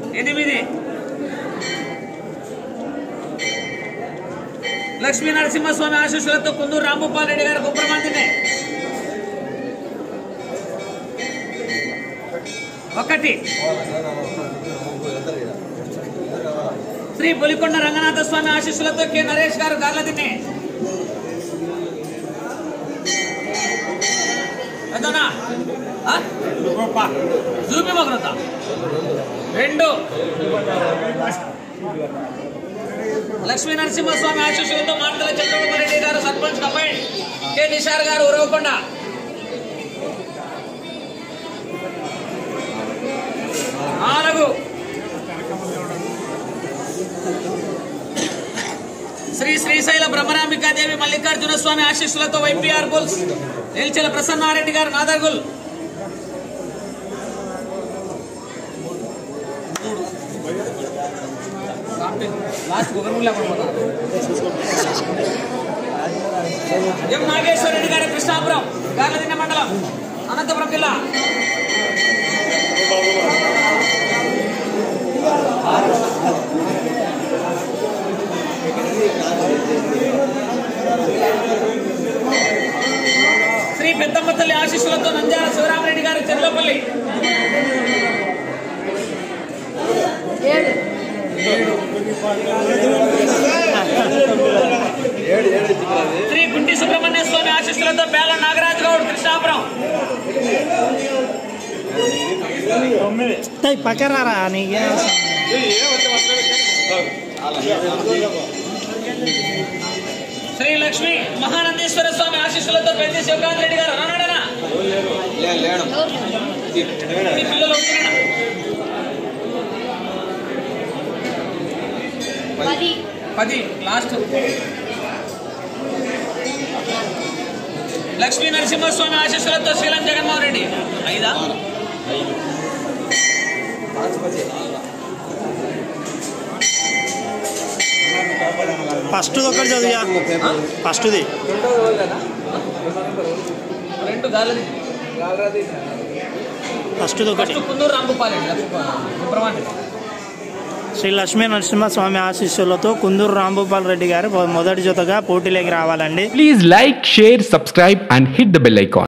ఎనిమిది లక్ష్మీ నరసింహస్వామి ఆశీస్సులతో కుందూరు రాంభూపాల్ రెడ్డి గారు కుప్రమందినే ఒకటి శ్రీ పులికొండ రంగనాథ స్వామి ఆశీస్సులతో కె నరేష్ గారు గార్లదిన్నే ఎంతనా చూపి మొగరత రెండు లక్ష్మీ నరసింహస్వామి ఆశీస్సులతో మాటల చంద్రబాబు రెడ్డి గారు సర్పంచ్ కంబైన్ కె నిషార్ గారు ఉరవకొండ నాలుగు శ్రీ శ్రీశైల బ్రహ్మరాంబికాదేవి మల్లికార్జున స్వామి ఆశీస్సులతో వైపీఆర్ బుల్స్ నిల్చెల ప్రసన్నారెడ్డి గారు నాదర్గుల్ ఎం నాగేశ్వర రెడ్డి గారు కృష్ణాపురం గార్లదిన్న మండలం అనంతపురం జిల్లా శ్రీ పెద్దమ్మ తల్లి ఆశీస్సులతో నంద్యాల శివరామరెడ్డి గారు చెర్లపల్లి శ్రీ గుంటి సుబ్రహ్మణ్య స్వామి ఆశీస్సులతో బేల నాగరాజు గౌడ్ కృష్ణాపురం తై పక్కరారా నీకే శ్రీ లక్ష్మి మహానందేశ్వర స్వామి ఆశీస్సులతో పెద్ద శివకాంత్ రెడ్డి గారు రానాడనా మీ పిల్లలు వస్తున్నారా? పది పది లాస్ట్ లక్ష్మీ నరసింహస్వామి ఆశీస్సులతో శ్రీలం జగన్మోహన్ రెడ్డి ఐదా ఫస్ట్ ఒకటి చదివా ఫస్ట్ది రెండు గాలది ఫస్ట్ది ఒకటి ఫస్ట్ కుందూరు రాంభూపాల్ రెడ్డి సుబ్రహ్మణ్యం శ్రీ లక్ష్మీ నరసింహస్వామి ఆశీస్సులతో కుందూరు రాంభూపాల్ రెడ్డి గారు మొదటి జతగా పోటీలోకి రావాలండి Please like, share, subscribe, and hit the bell icon.